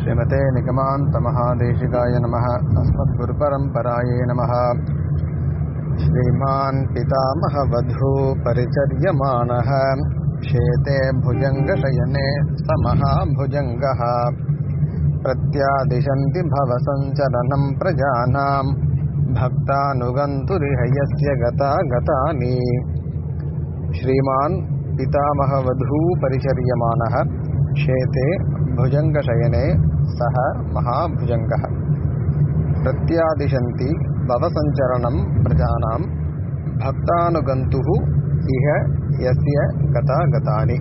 श्रीमते निगमान्तमहादेशिकाय नमः अस्मद्गुरुपरम्परायै नमः श्रीमान् पितामहवधू परिचर्यमाणः शेते भुजङ्गशयने स महाभुजङ्गः प्रत्यादिशन्ति भवसञ्चलनं प्रजानां भक्तानुगन्तुरिह यस्य गता गतानि श्रीमान् पितामहवधू परिचर्यमाणः शेते भुजङ्गशयने सः महाभुजङ्गः प्रत्यादिशन्ति भवसञ्चरणं प्रजानां भक्तानुगन्तुः इह यस्य गता गतानि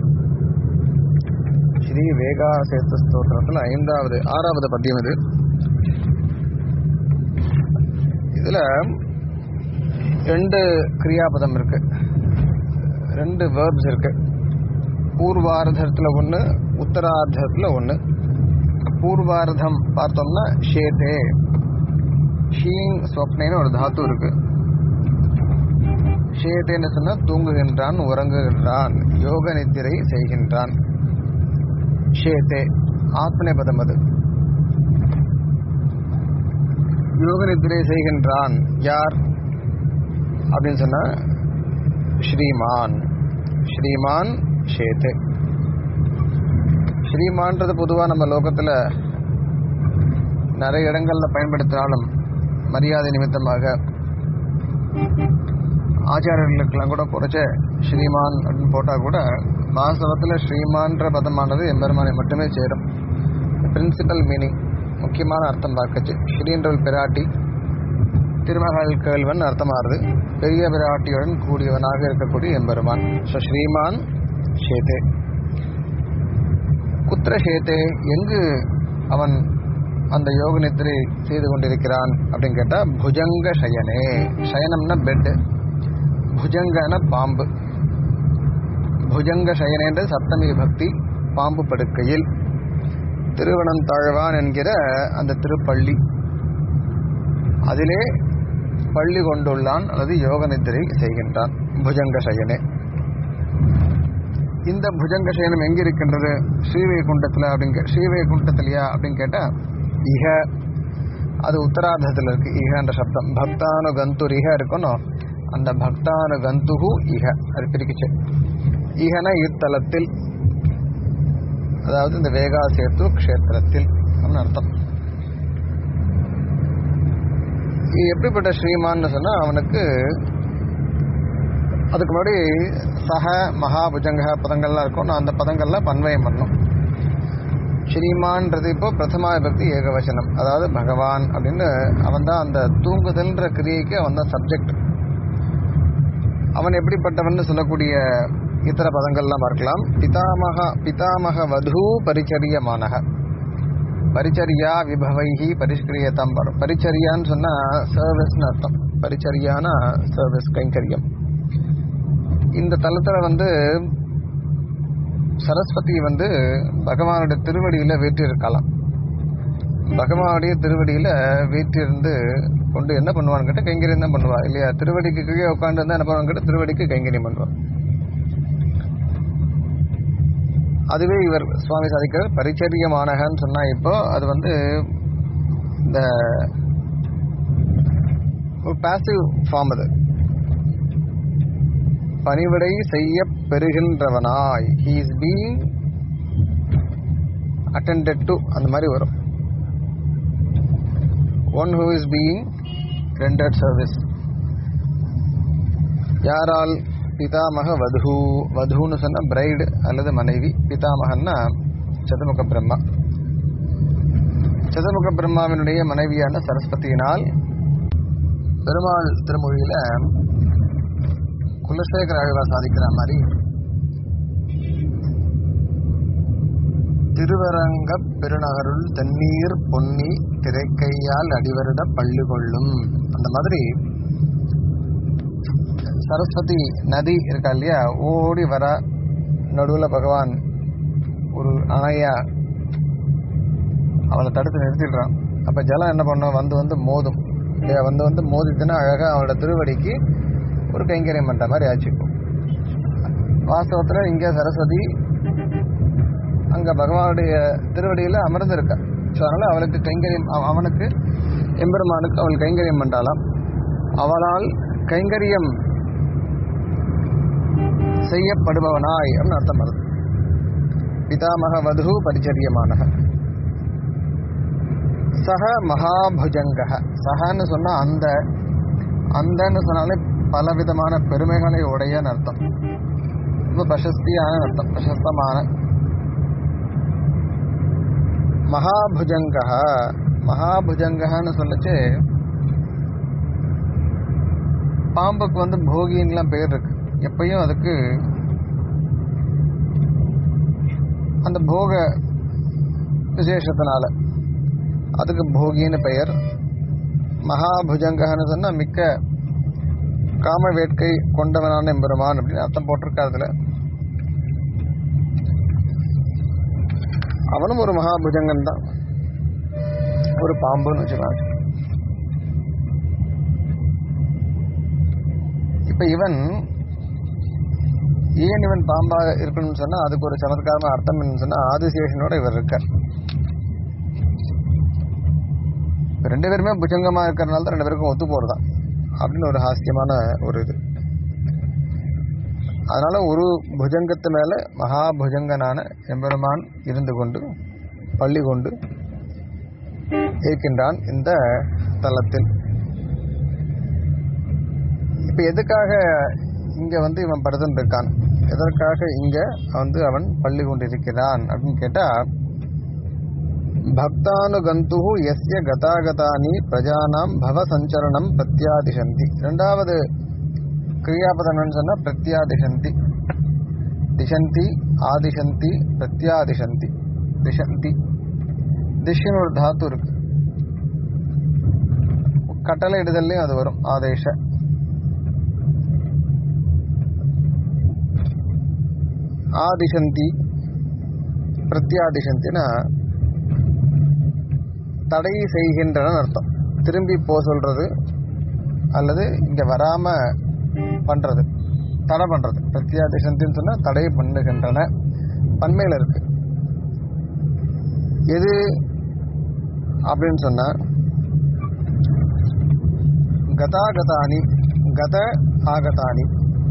ஸ்ரீ வேகாசேத்த ஸ்தோத்திரத்தில் ஐந்தாவது ஆறாவது பத்தியம் இது இதுல ரெண்டு கிரியாபதம் இருக்கு ரெண்டு வேர்ப்ஸ் இருக்கு பூர்வார்த்தத்தில் ஒன்று உத்தரார்த்தத்தில் ஒன்று பூர்வார்த்தம் பார்த்தோம்னா ஷேதே ஷீங் ஸ்வப்னேன்னு ஒரு தாத்து இருக்கு ஷேதேன்னு சொன்னா தூங்குகின்றான் உறங்குகின்றான் யோக நித்திரை செய்கின்றான் ஷேதே ஆத்மநேபதம் அது யோக நித்திரை செய்கின்றான் யார் அப்படின்னு சொன்னா ஸ்ரீமான் ஸ்ரீமான் ஷேத்து ஸ்ரீமான்றது பொதுவாக நம்ம லோகத்தில் நிறைய இடங்களில் பயன்படுத்தினாலும் மரியாதை நிமித்தமாக ஆச்சாரியர்களுக்கெல்லாம் கூட குறைச்ச ஸ்ரீமான் அப்படின்னு போட்டால் கூட வாஸ்தவத்தில் ஸ்ரீமான்ற பதமானது எம்பெருமானை மட்டுமே சேரும் பிரின்சிபல் மீனிங் முக்கியமான அர்த்தம் பார்க்கச்சு ஸ்ரீன்றவள் பிராட்டி திருமகள் கேள்வன் அர்த்தமாகுது பெரிய பிராட்டியுடன் கூடியவனாக இருக்கக்கூடிய எம்பெருமான் ஸோ ஸ்ரீமான் ஷேதே குத்திர ஷேதே எங்கு அவன் அந்த யோக நித்திரை செய்து கொண்டிருக்கிறான் அப்படின்னு கேட்டால் புஜங்க சயனே சயனம்னா பெட்டு புஜங்கன பாம்பு புஜங்க சயனேன்ற சப்தமி பக்தி பாம்பு படுக்கையில் திருவனந்தாழ்வான் என்கிற அந்த திருப்பள்ளி அதிலே பள்ளி கொண்டுள்ளான் அல்லது யோக நித்திரை செய்கின்றான் புஜங்க சயனே இந்த புஜங்க சயனம் எங்க இருக்கின்றது ஸ்ரீவைகுண்டத்தில் அப்படிங்க ஸ்ரீவைகுண்டத்திலையா அப்படின்னு கேட்டா இக அது உத்தரார்த்தத்தில் இருக்கு இகன்ற சப்தம் பக்தானு கந்தூர் இக இருக்கணும் அந்த பக்தானு கந்துகு இக அது பிரிக்குச்சு இகன இத்தலத்தில் அதாவது இந்த வேகாசேத்து க்ஷேத்திரத்தில் அர்த்தம் எப்படிப்பட்ட ஸ்ரீமான்னு சொன்னா அவனுக்கு அதுக்கு முன்னாடி சக மகாபுஜங்க பதங்கள்லாம் இருக்கும் நான் அந்த பதங்கள்லாம் பன்வயம் பண்ணும் ஸ்ரீமான்றது இப்போ பிரதமா விபக்தி ஏகவசனம் அதாவது பகவான் அப்படின்னு அவன் தான் அந்த தூங்குதல்ன்ற கிரியைக்கு அவன் தான் சப்ஜெக்ட் அவன் எப்படிப்பட்டவன் சொல்லக்கூடிய இத்தர பதங்கள்லாம் பார்க்கலாம் பிதாமக பிதாமக வது பரிச்சரியமானக பரிச்சரியா விபவைஹி பரிஷ்கிரியதாம் வரும் பரிச்சரியான்னு சொன்னா சர்வீஸ்னு அர்த்தம் பரிச்சரியானா சர்வீஸ் கைங்கரியம் இந்த தளத்தில் வந்து சரஸ்வதி வந்து பகவானுடைய திருவடியில் வீற்றிருக்கலாம் பகவானுடைய திருவடியில் வீற்றிருந்து கொண்டு என்ன பண்ணுவான்னு கேட்டால் கைங்கரியம் தான் பண்ணுவா இல்லையா திருவடிக்கு கீழே உட்காந்து இருந்தால் என்ன பண்ணுவான்னு கேட்டால் திருவடிக்கு கைங்கரியம் பண்ணுவான் அதுவே இவர் சுவாமி சாதிக்கிறார் பரிச்சரியமானகன்னு சொன்னா இப்போ அது வந்து இந்த ஒரு பாசிவ் ஃபார்ம் அது பணிவிடை செய்ய பெறுகின்றவனாய் he is being attended to அந்த மாதிரி வரும் one who is being rendered service யாரால் பிதாமக வధு வதுன்னு சொன்ன பிரைடு அல்லது மனைவி பிதாமகன்னா சதுமுக பிரம்மா சதுமுக பிரம்மாவினுடைய மனைவியான சரஸ்வதியினால் பெருமாள் திருமொழியில குலசேகர ஆழ்வா சாதிக்கிற மாதிரி திருவரங்க பெருநகருள் தண்ணீர் பொன்னி திரைக்கையால் அடிவருட பள்ளி கொள்ளும் அந்த மாதிரி சரஸ்வதி நதி இருக்கா இல்லையா ஓடி வர நடுவில் பகவான் ஒரு அணையா அவளை தடுத்து நிறுத்திடுறான் அப்போ ஜலம் என்ன பண்ணும் வந்து வந்து மோதும் இல்லையா வந்து வந்து மோதிச்சுன்னா அழகாக அவளோட திருவடிக்கு ஒரு கைங்கரியம் பண்ணுற மாதிரி ஆச்சுக்கும் வாஸ்தவத்தில் இங்கே சரஸ்வதி அங்கே பகவானுடைய திருவடியில் அமர்ந்திருக்கா ஸோ அதனால் அவளுக்கு கைங்கரியம் அவ- அவனுக்கு எம்பெருமானுக்கு அவள் கைங்கரியம் பண்ணாலாம் அவளால் கைங்கரியம் செய்யப்படுபவனாய் அப்படின்னு அர்த்தம் வருது பிதாமக வது பரிச்சரியமானக சக மகாபுஜங்க சகன்னு சொன்னா அந்த அந்தன்னு சொன்னாலே பலவிதமான பெருமைகளை உடையன்னு அர்த்தம் ரொம்ப பிரசஸ்தியான அர்த்தம் பிரசஸ்தமான மகாபுஜங்க மகாபுஜங்கன்னு சொல்லச்சு பாம்புக்கு வந்து போகின்லாம் பேர் இருக்கு எப்பயும் அதுக்கு அந்த போக விசேஷத்தினால அதுக்கு போகின்னு பெயர் மகாபுஜங்கன்னு சொன்னா மிக்க காம வேட்கை கொண்டவனான எம்பெருமான் அப்படின்னு அர்த்தம் போட்டிருக்கா அதுல அவனும் ஒரு மகாபுஜங்கன் தான் ஒரு பாம்புன்னு வச்சுக்கலாம் இப்ப இவன் ஏன் இவன் பாம்பாக இருக்கணும்னு சொன்னா அதுக்கு ஒரு சமத்காரமான அர்த்தம் என்னன்னு சொன்னா ஆதிசேஷனோட இவர் இருக்கார் இப்ப ரெண்டு பேருமே புஜங்கமா இருக்கிறனால தான் ரெண்டு பேருக்கும் ஒத்து போறதான் அப்படின்னு ஒரு ஹாஸ்யமான ஒரு இது அதனால ஒரு புஜங்கத்து மேல மகாபுஜங்கனான எம்பெருமான் இருந்து கொண்டு பள்ளி கொண்டு இருக்கின்றான் இந்த தலத்தில் இப்ப எதுக்காக இங்க வந்து இவன் படுத்துட்டு இருக்கான் எதற்காக இங்க வந்து அவன் பள்ளி கொண்டிருக்கிறான் அப்படின்னு கேட்டா பக்தானுகந்து எஸ்ய கதாகதானி பிரஜானாம் பவ சஞ்சரணம் பிரத்யாதிசந்தி இரண்டாவது கிரியாபதம் என்னன்னு சொன்னா பிரத்யாதிசந்தி திசந்தி ஆதிசந்தி பிரத்யாதிசந்தி திசந்தி திஷ்யன்னு ஒரு தாத்து இருக்கு கட்டளை இடுதல்லையும் அது வரும் ஆதேஷ ஆதிசந்தி பிரத்யாதிசந்தினா தடை செய்கின்றன அர்த்தம் திரும்பி போ சொல்றது அல்லது இங்க வராம பண்றது தடை பண்றது பிரத்யாதிசந்தின்னு சொன்னா தடை பண்ணுகின்றன பன்மையில இருக்கு எது அப்படின்னு சொன்னா கதாகதானி கத ஆகதானி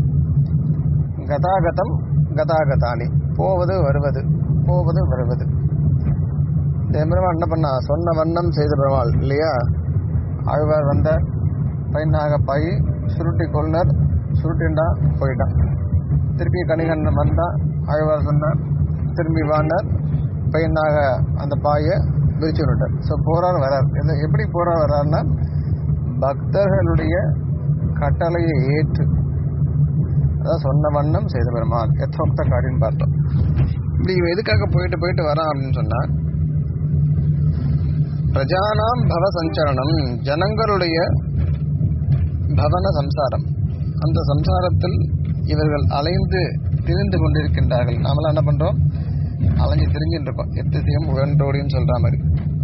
கதாகதம் கதாகதானி போவது வருவது போவது வருவது இந்த எம்பெருமான் என்ன பண்ணா சொன்ன வண்ணம் செய்த பெருமாள் இல்லையா ஆழ்வார் வந்த பையனாக பாய் சுருட்டி கொள்னர் சுருட்டிண்டா போயிட்டான் திருப்பி கணிகண்ணன் வந்தான் ஆழ்வார் சொன்னார் திரும்பி வாண்டார் பையனாக அந்த பாயை விரிச்சு விட்டார் ஸோ போறார் வரார் இது எப்படி போறார் வரார்னா பக்தர்களுடைய கட்டளையை ஏற்று அதான் சொன்ன வண்ணம் செய்த பெருமாள் எத்தோக்த காரியம் பார்த்தோம் இப்படி இவன் எதுக்காக போயிட்டு போயிட்டு வரான் அப்படின்னு சொன்னா பிரஜானாம் பவ சஞ்சரணம் ஜனங்களுடைய பவன சம்சாரம் அந்த சம்சாரத்தில் இவர்கள் அலைந்து திரிந்து கொண்டிருக்கின்றார்கள் நாமெல்லாம் என்ன பண்றோம் அலைஞ்சு திரிஞ்சுட்டு இருக்கோம் எத்திசையும் உழன்றோடின்னு சொல்ற மாதிரி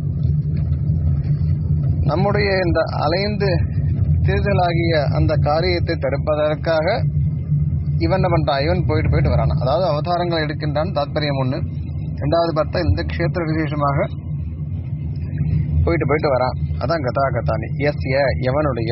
நம்முடைய இந்த அலைந்து திரிதலாகிய அந்த காரியத்தை தடுப்பதற்காக இவன் என்ன பண்றான் இவன் போயிட்டு போயிட்டு வரான் அதாவது அவதாரங்கள் எடுக்கின்றான் தாத்பரியம் ஒண்ணு ரெண்டாவது பார்த்தா இந்த க்ஷேத்திர விசேஷமாக போயிட்டு போயிட்டு வரான் அதான் கதா கதானி எஸ் ஏ எவனுடைய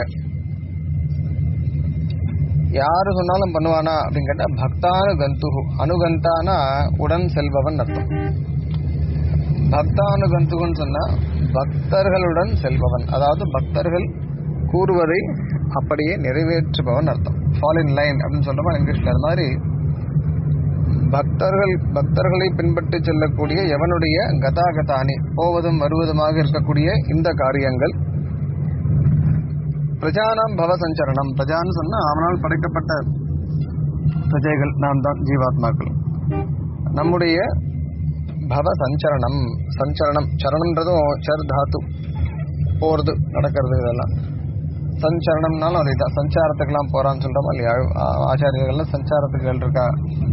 யாரு சொன்னாலும் பண்ணுவானா அப்படின்னு கேட்டா பக்தானு கந்துகு அனுகந்தானா உடன் செல்பவன் அர்த்தம் பக்தானு கந்துகுன்னு சொன்னா பக்தர்களுடன் செல்பவன் அதாவது பக்தர்கள் கூறுவதை அப்படியே நிறைவேற்றுபவன் அர்த்தம் ஃபால் இன் லைன் அப்படின்னு சொல்றோமா இங்கிலீஷ்ல அது மாதிரி பக்தர்கள் பக்தர்களை பின்பற்றி செல்லக்கூடிய எவனுடைய கதாகதானி போவதும் வருவதுமாக இருக்கக்கூடிய இந்த காரியங்கள் பிரஜானாம் பவ சஞ்சரணம் பிரஜான்னு சொன்னா அவனால் படைக்கப்பட்ட பிரஜைகள் நாம் தான் ஜீவாத்மாக்கள் நம்முடைய பவ சஞ்சரணம் சஞ்சரணம் சரணம்ன்றதும் சர் தாத்து போறது நடக்கிறது இதெல்லாம் சஞ்சரணம்னாலும் அது இதான் சஞ்சாரத்துக்கெல்லாம் போறான்னு சொல்றோமா இல்லையா ஆ- ஆச்சாரியர்கள்லாம் சஞ்சாரத்துக்கு இருக்கா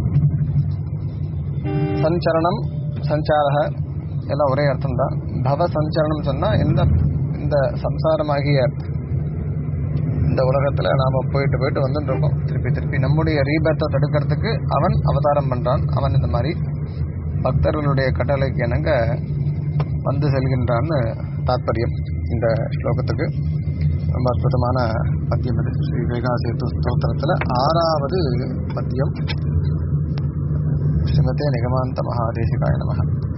சஞ்சரணம் சஞ்சாரக எல்லாம் ஒரே அர்த்தம் தான் பவ சஞ்சரணம் சொன்னா இந்த இந்த சம்சாரமாகிய இந்த உலகத்துல நாம போயிட்டு போயிட்டு வந்துட்டு இருக்கோம் திருப்பி திருப்பி நம்முடைய ரீபத்தை தடுக்கிறதுக்கு அவன் அவதாரம் பண்றான் அவன் இந்த மாதிரி பக்தர்களுடைய கட்டளைக்கு இணங்க வந்து செல்கின்றான்னு தாத்பரியம் இந்த ஸ்லோகத்துக்கு ரொம்ப அற்புதமான பத்தியம் இது ஸ்ரீ வேகாசேத்து ஸ்தோத்திரத்தில் ஆறாவது பத்தியம் ஸ்ரீமதே நிகமாந்த மகாதேசிகாய நமக